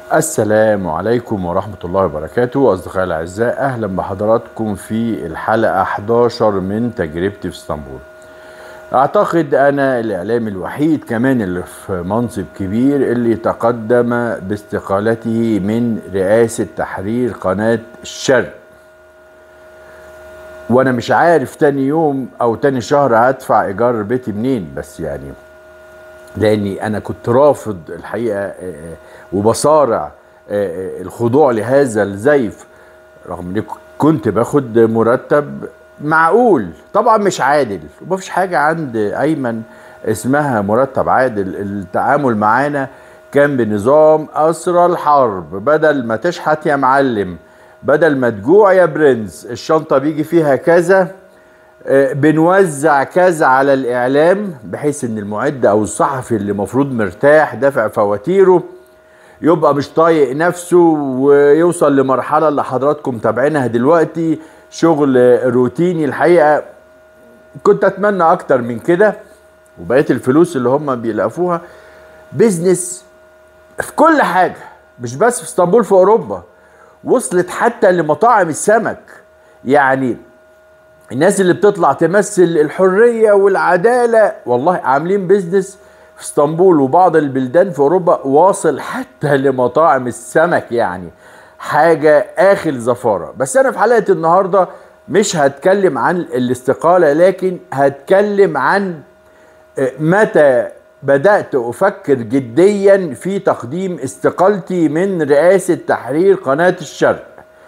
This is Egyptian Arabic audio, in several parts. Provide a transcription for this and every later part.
السلام عليكم ورحمة الله وبركاته أصدقائي الأعزاء أهلا بحضراتكم في الحلقة 11 من تجربتي في اسطنبول أعتقد أنا الإعلامي الوحيد كمان اللي في منصب كبير اللي تقدم باستقالته من رئاسة تحرير قناة الشرق وأنا مش عارف تاني يوم أو تاني شهر هدفع إيجار بيتي منين بس يعني لاني انا كنت رافض الحقيقه آه، آه، وبصارع آه، آه، الخضوع لهذا الزيف رغم اني كنت باخد مرتب معقول طبعا مش عادل ومفيش حاجه عند ايمن اسمها مرتب عادل التعامل معانا كان بنظام اسرى الحرب بدل ما تشحت يا معلم بدل ما تجوع يا برنس الشنطه بيجي فيها كذا آه، بنوزع كذا على الاعلام بحيث ان المعد او الصحفي اللي المفروض مرتاح دافع فواتيره يبقى مش طايق نفسه ويوصل لمرحله اللي حضراتكم تابعينها دلوقتي شغل روتيني الحقيقه كنت اتمنى اكتر من كده وبقيه الفلوس اللي هم بيلقفوها بيزنس في كل حاجه مش بس في اسطنبول في اوروبا وصلت حتى لمطاعم السمك يعني الناس اللي بتطلع تمثل الحرية والعدالة والله عاملين بيزنس في اسطنبول وبعض البلدان في اوروبا واصل حتى لمطاعم السمك يعني حاجة اخر زفارة بس انا في حلقة النهاردة مش هتكلم عن الاستقالة لكن هتكلم عن متى بدأت أفكر جديا في تقديم استقالتي من رئاسة تحرير قناة الشرق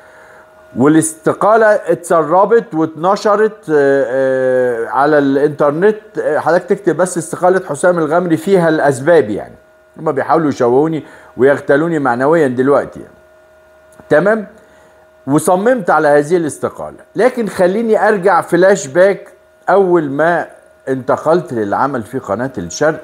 والاستقالة اتسربت واتنشرت آه، آه، على الانترنت آه، حضرتك تكتب بس استقالة حسام الغمري فيها الأسباب يعني هما بيحاولوا يشوهوني ويغتالوني معنويا دلوقتي يعني. تمام وصممت على هذه الاستقالة لكن خليني أرجع فلاش باك أول ما انتقلت للعمل في قناة الشرق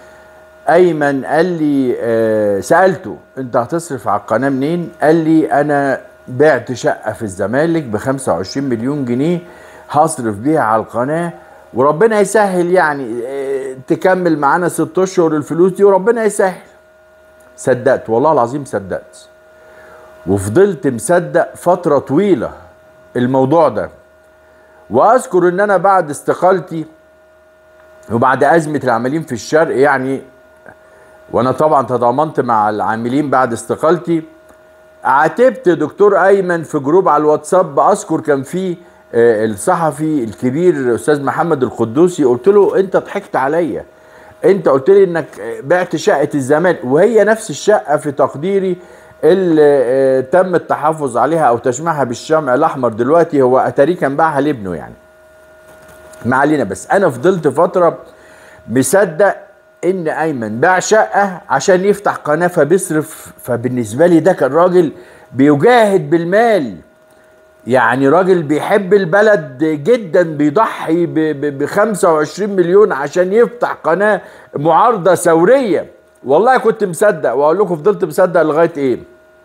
ايمن قال لي آه سالته انت هتصرف على القناه منين قال لي انا بعت شقه في الزمالك ب 25 مليون جنيه هصرف بيها على القناه وربنا يسهل يعني آه تكمل معانا ست اشهر الفلوس دي وربنا يسهل صدقت والله العظيم صدقت وفضلت مصدق فتره طويله الموضوع ده واذكر ان انا بعد استقالتي وبعد ازمه العاملين في الشرق يعني وانا طبعا تضامنت مع العاملين بعد استقالتي عاتبت دكتور ايمن في جروب على الواتساب اذكر كان في آه، الصحفي الكبير استاذ محمد القدوسي قلت له انت ضحكت عليا انت قلت لي انك بعت شقه الزمان وهي نفس الشقه في تقديري اللي آه، تم التحفظ عليها او تشميعها بالشمع الاحمر دلوقتي هو اتاري كان باعها لابنه يعني ما علينا بس انا فضلت فتره مصدق ان ايمن باع شقه عشان يفتح قناه فبيصرف فبالنسبه لي ده كان راجل بيجاهد بالمال يعني راجل بيحب البلد جدا بيضحي ب 25 مليون عشان يفتح قناه معارضه ثوريه والله كنت مصدق واقول لكم فضلت مصدق لغايه ايه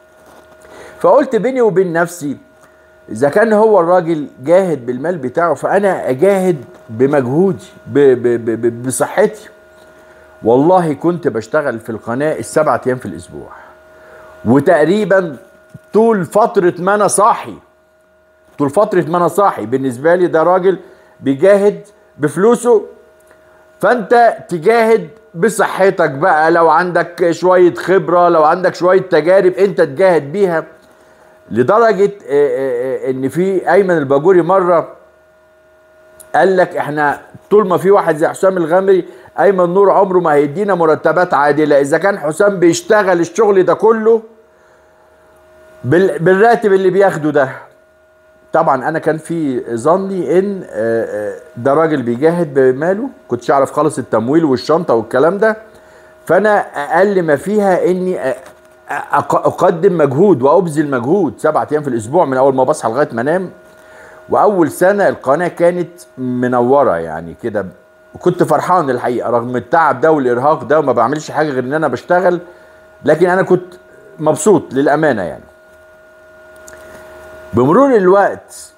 فقلت بيني وبين نفسي اذا كان هو الراجل جاهد بالمال بتاعه فانا اجاهد بمجهودي ب ب ب ب بصحتي والله كنت بشتغل في القناه السبعة ايام في الاسبوع وتقريبا طول فتره ما انا صاحي طول فتره ما انا صاحي بالنسبه لي ده راجل بيجاهد بفلوسه فانت تجاهد بصحتك بقى لو عندك شويه خبره لو عندك شويه تجارب انت تجاهد بيها لدرجه آه، آه، آه، ان في ايمن الباجوري مره قال لك احنا طول ما في واحد زي حسام الغامري ايمن نور عمره ما هيدينا مرتبات عادله اذا كان حسام بيشتغل الشغل ده كله بال- بالراتب اللي بياخده ده طبعا انا كان في ظني ان آه، آه، ده راجل بيجاهد بماله كنتش اعرف خالص التمويل والشنطه والكلام ده فانا اقل ما فيها اني آه، أق- اقدم مجهود وابذل مجهود سبعة ايام في الاسبوع من اول ما بصحى لغايه ما انام واول سنه القناه كانت منوره يعني كده وكنت فرحان الحقيقه رغم التعب ده والارهاق ده وما بعملش حاجه غير ان انا بشتغل لكن انا كنت مبسوط للامانه يعني بمرور الوقت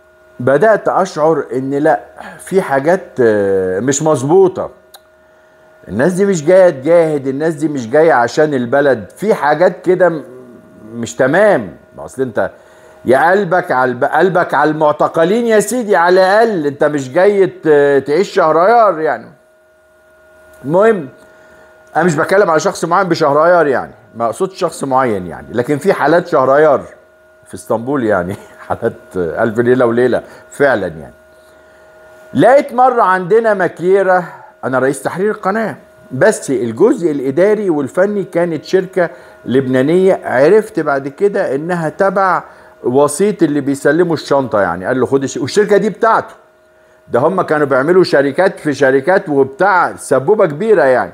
بدات اشعر ان لا في حاجات آه، مش مظبوطه الناس دي مش جايه تجاهد الناس دي مش جايه عشان البلد في حاجات كده م- مش تمام ما اصل انت يا قلبك على الب- قلبك على المعتقلين يا سيدي على الاقل انت مش جاي ت- تعيش شهريار يعني المهم انا مش بتكلم على شخص معين بشهريار يعني ما اقصدش شخص معين يعني لكن في حالات شهريار في اسطنبول يعني حالات الف ليله وليله فعلا يعني لقيت مرة عندنا مكيرة أنا رئيس تحرير القناة بس الجزء الإداري والفني كانت شركة لبنانية عرفت بعد كده إنها تبع وسيط اللي بيسلموا الشنطة يعني قال له خد الش... والشركة دي بتاعته ده هم كانوا بيعملوا شركات في شركات وبتاع سبوبة كبيرة يعني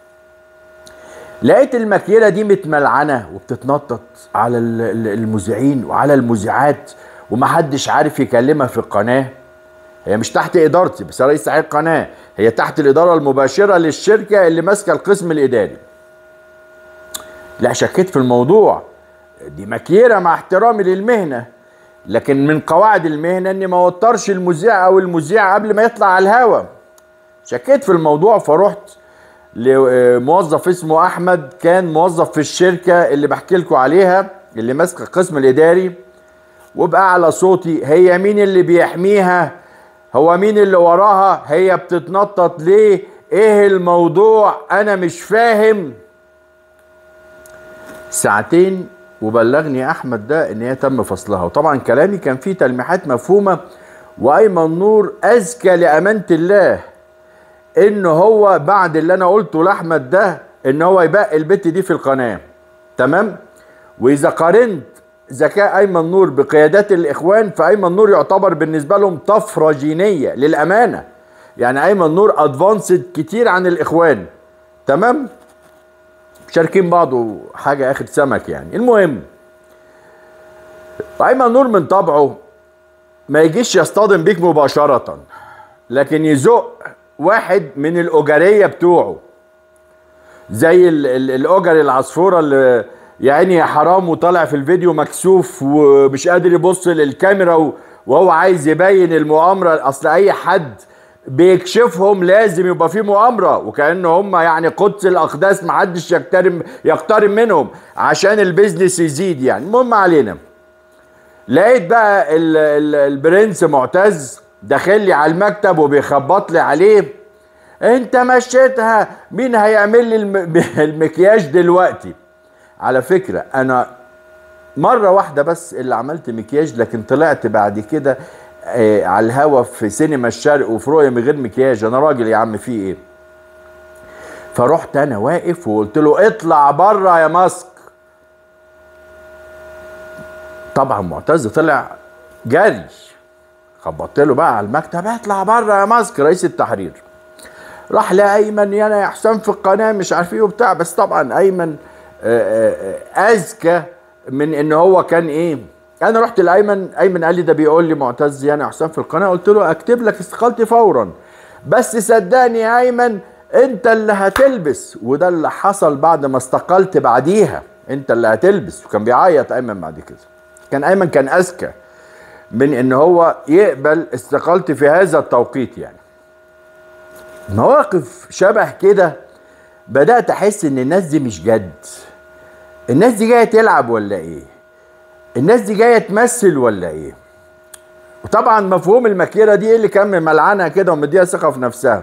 لقيت المكيرة دي متملعنة وبتتنطط على ال- ال- المذيعين وعلى المذيعات ومحدش عارف يكلمها في القناه هي مش تحت ادارتي بس رئيس تحرير القناه هي تحت الاداره المباشره للشركه اللي ماسكه القسم الاداري لا شكيت في الموضوع دي مكيره مع احترامي للمهنه لكن من قواعد المهنه اني ما اوترش المذيع او المذيع قبل ما يطلع على الهوا شكيت في الموضوع فرحت لموظف اسمه احمد كان موظف في الشركه اللي بحكي لكم عليها اللي ماسكه القسم الاداري وبأعلى صوتي هي مين اللي بيحميها هو مين اللي وراها هي بتتنطط ليه ايه الموضوع انا مش فاهم ساعتين وبلغني احمد ده ان هي تم فصلها وطبعا كلامي كان فيه تلميحات مفهومه وايمن نور اذكى لامانه الله ان هو بعد اللي انا قلته لاحمد ده ان هو يبقى البت دي في القناه تمام واذا قارنت ذكاء ايمن نور بقيادات الاخوان فايمن نور يعتبر بالنسبه لهم طفره جينيه للامانه يعني ايمن نور ادفانسد كتير عن الاخوان تمام شاركين بعض حاجه اخر سمك يعني المهم ايمن نور من طبعه ما يجيش يصطدم بيك مباشره لكن يزق واحد من الاجريه بتوعه زي ال- ال- الاجر العصفوره اللي يعني يا حرام وطالع في الفيديو مكسوف ومش قادر يبص للكاميرا و- وهو عايز يبين المؤامره اصل اي حد بيكشفهم لازم يبقى في مؤامره وكأن هم يعني قدس الاقداس محدش يقترب يقترب منهم عشان البيزنس يزيد يعني المهم علينا لقيت بقى ال ال البرنس معتز داخل لي على المكتب وبيخبط لي عليه انت مشيتها مين هيعمل لي الم- المكياج دلوقتي على فكرة انا مرة واحدة بس اللي عملت مكياج لكن طلعت بعد كده آه على الهوا في سينما الشرق وفي رؤية من غير مكياج انا راجل يا عم في ايه فرحت انا واقف وقلت له اطلع بره يا ماسك طبعا معتز طلع جري خبطت له بقى على المكتب اطلع بره يا ماسك رئيس التحرير راح لايمن يا انا يا حسام في القناه مش عارف ايه وبتاع بس طبعا ايمن آه، آه، اذكى من ان هو كان ايه انا رحت لايمن ايمن قال لي ده بيقول لي معتز يا انا يا حسام في القناه قلت له اكتب لك استقالتي فورا بس صدقني يا ايمن انت اللي هتلبس وده اللي حصل بعد ما استقلت بعديها انت اللي هتلبس وكان بيعيط ايمن بعد كده كان ايمن كان اذكى من ان هو يقبل استقالتي في هذا التوقيت يعني مواقف شبه كده بدأت أحس إن الناس دي مش جد الناس دي جاية تلعب ولا إيه الناس دي جاية تمثل ولا إيه وطبعا مفهوم المكيرة دي إيه اللي كان ملعنها كده ومديها ثقة في نفسها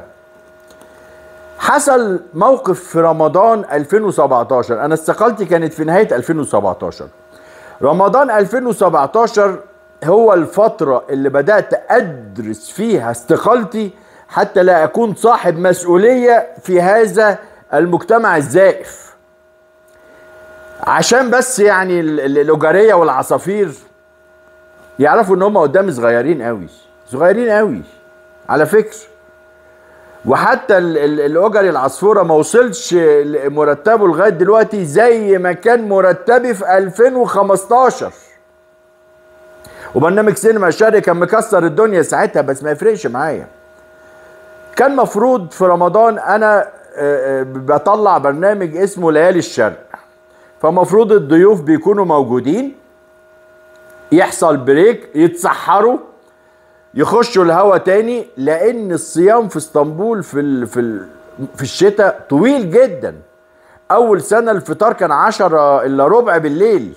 حصل موقف في رمضان 2017 أنا استقالتي كانت في نهاية 2017 رمضان 2017 هو الفترة اللي بدأت أدرس فيها استقالتي حتى لا أكون صاحب مسؤولية في هذا المجتمع الزائف عشان بس يعني ال- ال- الأجرية والعصافير يعرفوا ان هم قدامي صغيرين قوي صغيرين قوي على فكرة وحتى ال- ال- الاجر العصفوره ما وصلش مرتبه لغايه دلوقتي زي ما كان مرتبي في 2015 وبرنامج سينما الشرق كان مكسر الدنيا ساعتها بس ما يفرقش معايا كان مفروض في رمضان انا آه، آه، بطلع برنامج اسمه ليالي الشرق فمفروض الضيوف بيكونوا موجودين يحصل بريك يتسحروا يخشوا الهوا تاني لان الصيام في اسطنبول في ال... في في الشتاء طويل جدا اول سنه الفطار كان عشرة الا ربع بالليل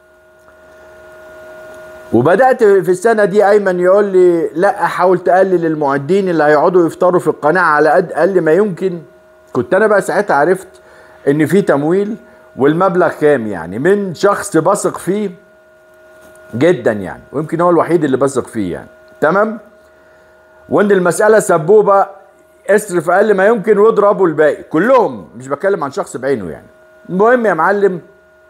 وبدات في السنه دي ايمن يقول لي لا حاول تقلل المعدين اللي هيقعدوا يفطروا في القناه على قد اقل ما يمكن كنت انا بقى ساعتها عرفت ان في تمويل والمبلغ كام يعني من شخص بثق فيه جدا يعني ويمكن هو الوحيد اللي بثق فيه يعني تمام وان المساله سبوبه اصرف اقل ما يمكن واضربوا الباقي كلهم مش بتكلم عن شخص بعينه يعني المهم يا معلم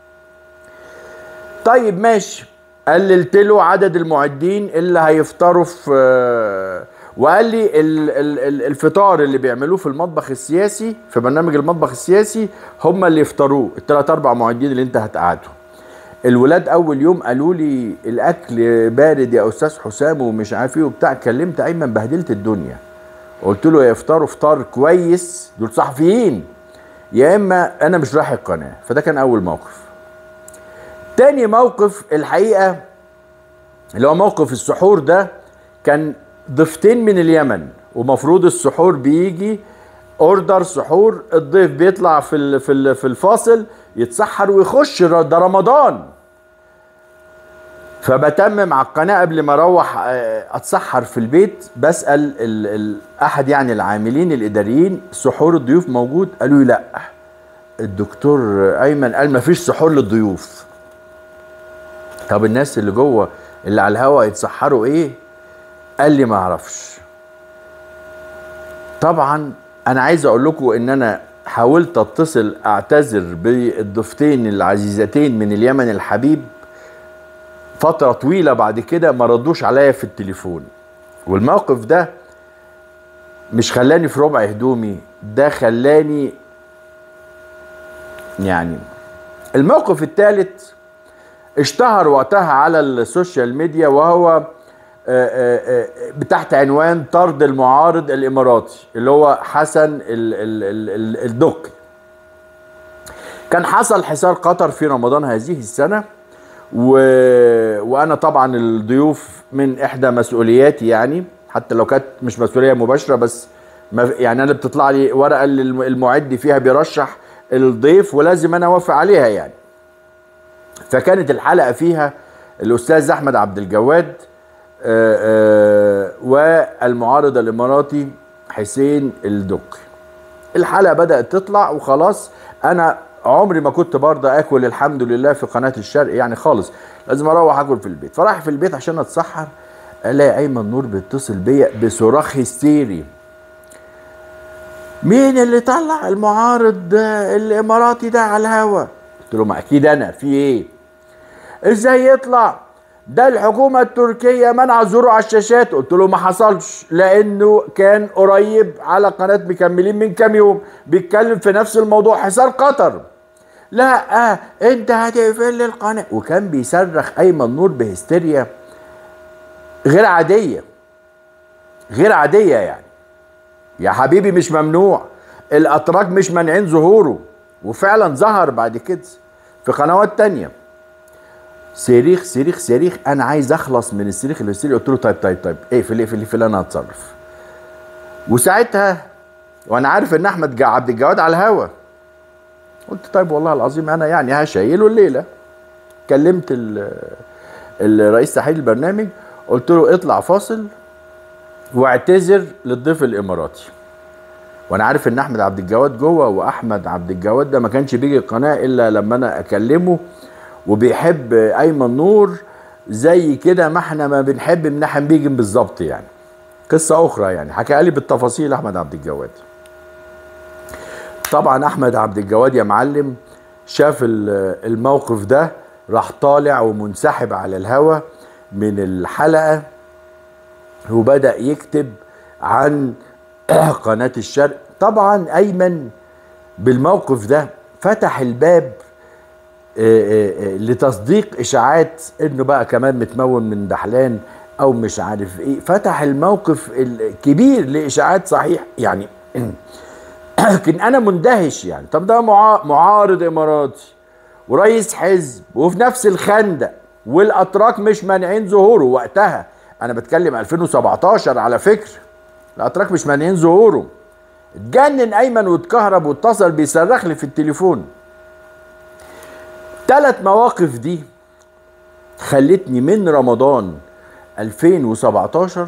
طيب ماشي قللت له عدد المعدين اللي هيفطروا في وقال لي ال- ال- ال- الفطار اللي بيعملوه في المطبخ السياسي في برنامج المطبخ السياسي هم اللي يفطروه الثلاث اربع معدين اللي انت هتقعدهم الولاد اول يوم قالوا لي الاكل بارد يا استاذ حسام ومش عارف ايه وبتاع كلمت ايمن بهدلت الدنيا قلت له يا يفطروا فطار كويس دول صحفيين يا اما انا مش رايح القناه فده كان اول موقف تاني موقف الحقيقه اللي هو موقف السحور ده كان ضيفتين من اليمن ومفروض السحور بيجي اوردر سحور الضيف بيطلع في ال- في ال- في الفاصل يتسحر ويخش ر- ده رمضان فبتمم على القناه قبل ما اروح آه، اتسحر في البيت بسال ال ال احد يعني العاملين الاداريين سحور الضيوف موجود قالوا لي لا الدكتور ايمن قال ما فيش سحور للضيوف طب الناس اللي جوه اللي على الهوا يتسحروا ايه قال لي ما اعرفش طبعا انا عايز اقول لكم ان انا حاولت اتصل اعتذر بالضيفتين العزيزتين من اليمن الحبيب فترة طويلة بعد كده ما ردوش عليا في التليفون والموقف ده مش خلاني في ربع هدومي ده خلاني يعني الموقف الثالث اشتهر وقتها على السوشيال ميديا وهو آه، آه، آه، تحت عنوان طرد المعارض الاماراتي اللي هو حسن ال- ال- ال- ال- الدقي كان حصل حصار قطر في رمضان هذه السنه و... وانا طبعا الضيوف من احدى مسؤولياتي يعني حتى لو كانت مش مسؤوليه مباشره بس ما يعني انا بتطلع لي ورقه اللي الم- المعد فيها بيرشح الضيف ولازم انا اوافق عليها يعني فكانت الحلقه فيها الاستاذ احمد عبد الجواد آه، آه، والمعارض الاماراتي حسين الدقي الحلقه بدات تطلع وخلاص انا عمري ما كنت برضه اكل الحمد لله في قناه الشرق يعني خالص لازم اروح اكل في البيت فراح في البيت عشان اتسحر الاقي ايمن نور بيتصل بيا بصراخ هستيري مين اللي طلع المعارض ده الاماراتي ده على الهوا قلت له ما اكيد انا في ايه ازاي يطلع ده الحكومة التركية منع ظهوره على الشاشات قلت له ما حصلش لانه كان قريب على قناة مكملين من كام يوم بيتكلم في نفس الموضوع حصار قطر لا آه انت هتقفل لي القناة وكان بيصرخ ايمن نور بهستيريا غير عادية غير عادية يعني يا حبيبي مش ممنوع الاتراك مش مانعين ظهوره وفعلا ظهر بعد كده في قنوات تانية صريخ صريخ صريخ انا عايز اخلص من الصريخ اللي الصريخ قلت له طيب طيب طيب اقفل اقفل اقفل انا هتصرف وساعتها وانا عارف ان احمد جا- عبد الجواد على الهوا قلت طيب والله العظيم انا يعني هشيله الليله كلمت ال- الرئيس تحرير البرنامج قلت له اطلع فاصل واعتذر للضيف الاماراتي وانا عارف ان احمد عبد الجواد جوه واحمد عبد الجواد ده ما كانش بيجي القناه الا لما انا اكلمه وبيحب ايمن نور زي كده ما احنا ما بنحب منحم بيجن بالظبط يعني قصه اخرى يعني حكى لي بالتفاصيل احمد عبد الجواد طبعا احمد عبد الجواد يا معلم شاف ال- الموقف ده راح طالع ومنسحب على الهوا من الحلقه وبدا يكتب عن قناه الشرق طبعا ايمن بالموقف ده فتح الباب آه، آه، آه، لتصديق اشاعات انه بقى كمان متمون من دحلان او مش عارف ايه فتح الموقف الكبير لاشاعات صحيح يعني لكن انا مندهش يعني طب ده معا- معارض اماراتي ورئيس حزب وفي نفس الخندق والاتراك مش مانعين ظهوره وقتها انا بتكلم 2017 على فكره الاتراك مش مانعين ظهوره اتجنن ايمن واتكهرب واتصل بيصرخ لي في التليفون ثلاث مواقف دي خلتني من رمضان 2017 آآ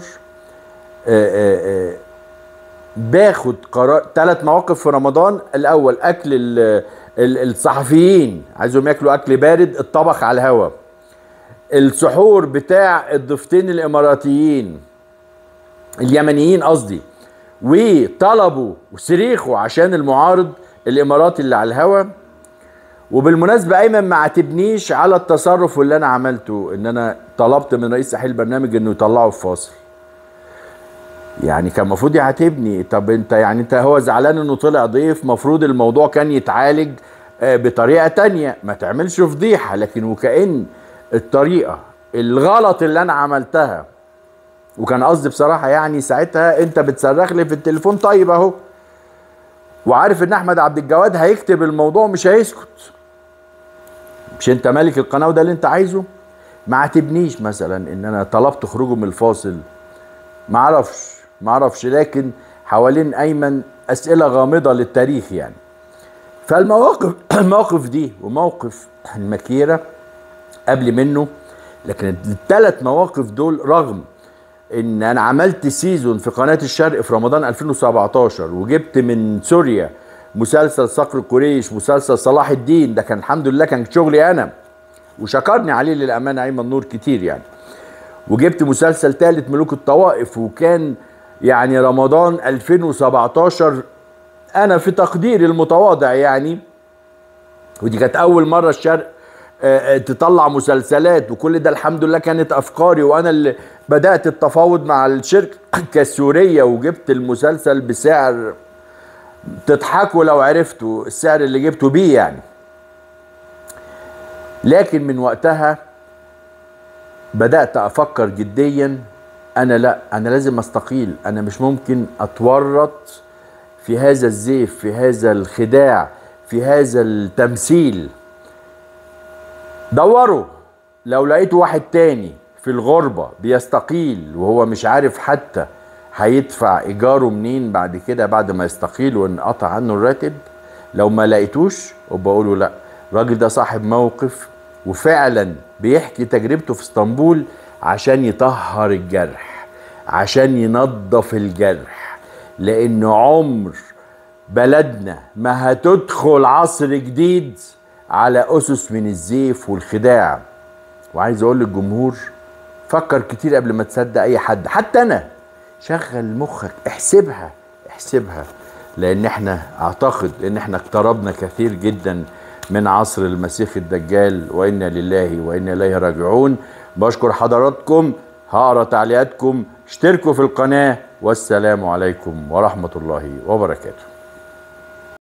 آآ باخد قرار ثلاث مواقف في رمضان الاول اكل ال ال الصحفيين عايزهم ياكلوا اكل بارد اتطبخ على الهوا السحور بتاع الضيفتين الاماراتيين اليمنيين قصدي وطلبوا وصريخوا عشان المعارض الاماراتي اللي على الهوا وبالمناسبه ايمن ما عاتبنيش على التصرف اللي انا عملته ان انا طلبت من رئيس تحرير البرنامج انه يطلعه في فاصل يعني كان المفروض يعاتبني طب انت يعني انت هو زعلان انه طلع ضيف مفروض الموضوع كان يتعالج بطريقه تانية ما تعملش فضيحه لكن وكأن الطريقه الغلط اللي انا عملتها وكان قصدي بصراحه يعني ساعتها انت بتصرخ لي في التليفون طيب اهو وعارف ان احمد عبد الجواد هيكتب الموضوع مش هيسكت مش انت مالك القناه وده اللي انت عايزه ما عاتبنيش مثلا ان انا طلبت خروجه من الفاصل ما اعرفش ما اعرفش لكن حوالين ايمن اسئله غامضه للتاريخ يعني فالمواقف المواقف دي وموقف المكيره قبل منه لكن الثلاث مواقف دول رغم ان انا عملت سيزون في قناه الشرق في رمضان 2017 وجبت من سوريا مسلسل صقر قريش مسلسل صلاح الدين ده كان الحمد لله كان شغلي انا وشكرني عليه للامانه ايمن نور كتير يعني وجبت مسلسل ثالث ملوك الطوائف وكان يعني رمضان 2017 انا في تقديري المتواضع يعني ودي كانت اول مره الشرق تطلع مسلسلات وكل ده الحمد لله كانت افكاري وانا اللي بدات التفاوض مع الشركه السوريه وجبت المسلسل بسعر تضحكوا لو عرفتوا السعر اللي جبته بيه يعني لكن من وقتها بدات افكر جديا انا لا انا لازم استقيل انا مش ممكن اتورط في هذا الزيف في هذا الخداع في هذا التمثيل دوروا لو لقيتوا واحد تاني في الغربة بيستقيل وهو مش عارف حتى هيدفع إيجاره منين بعد كده بعد ما يستقيل وانقطع عنه الراتب لو ما لقيتوش وبقوله لا الراجل ده صاحب موقف وفعلا بيحكي تجربته في اسطنبول عشان يطهر الجرح عشان ينظف الجرح لأن عمر بلدنا ما هتدخل عصر جديد على أسس من الزيف والخداع وعايز أقول للجمهور فكر كتير قبل ما تصدق أي حد حتى أنا شغل مخك احسبها احسبها لأن احنا أعتقد إن احنا اقتربنا كثير جدا من عصر المسيح الدجال وإنا لله وإنا إليه راجعون بشكر حضراتكم هقرا تعليقاتكم اشتركوا في القناة والسلام عليكم ورحمة الله وبركاته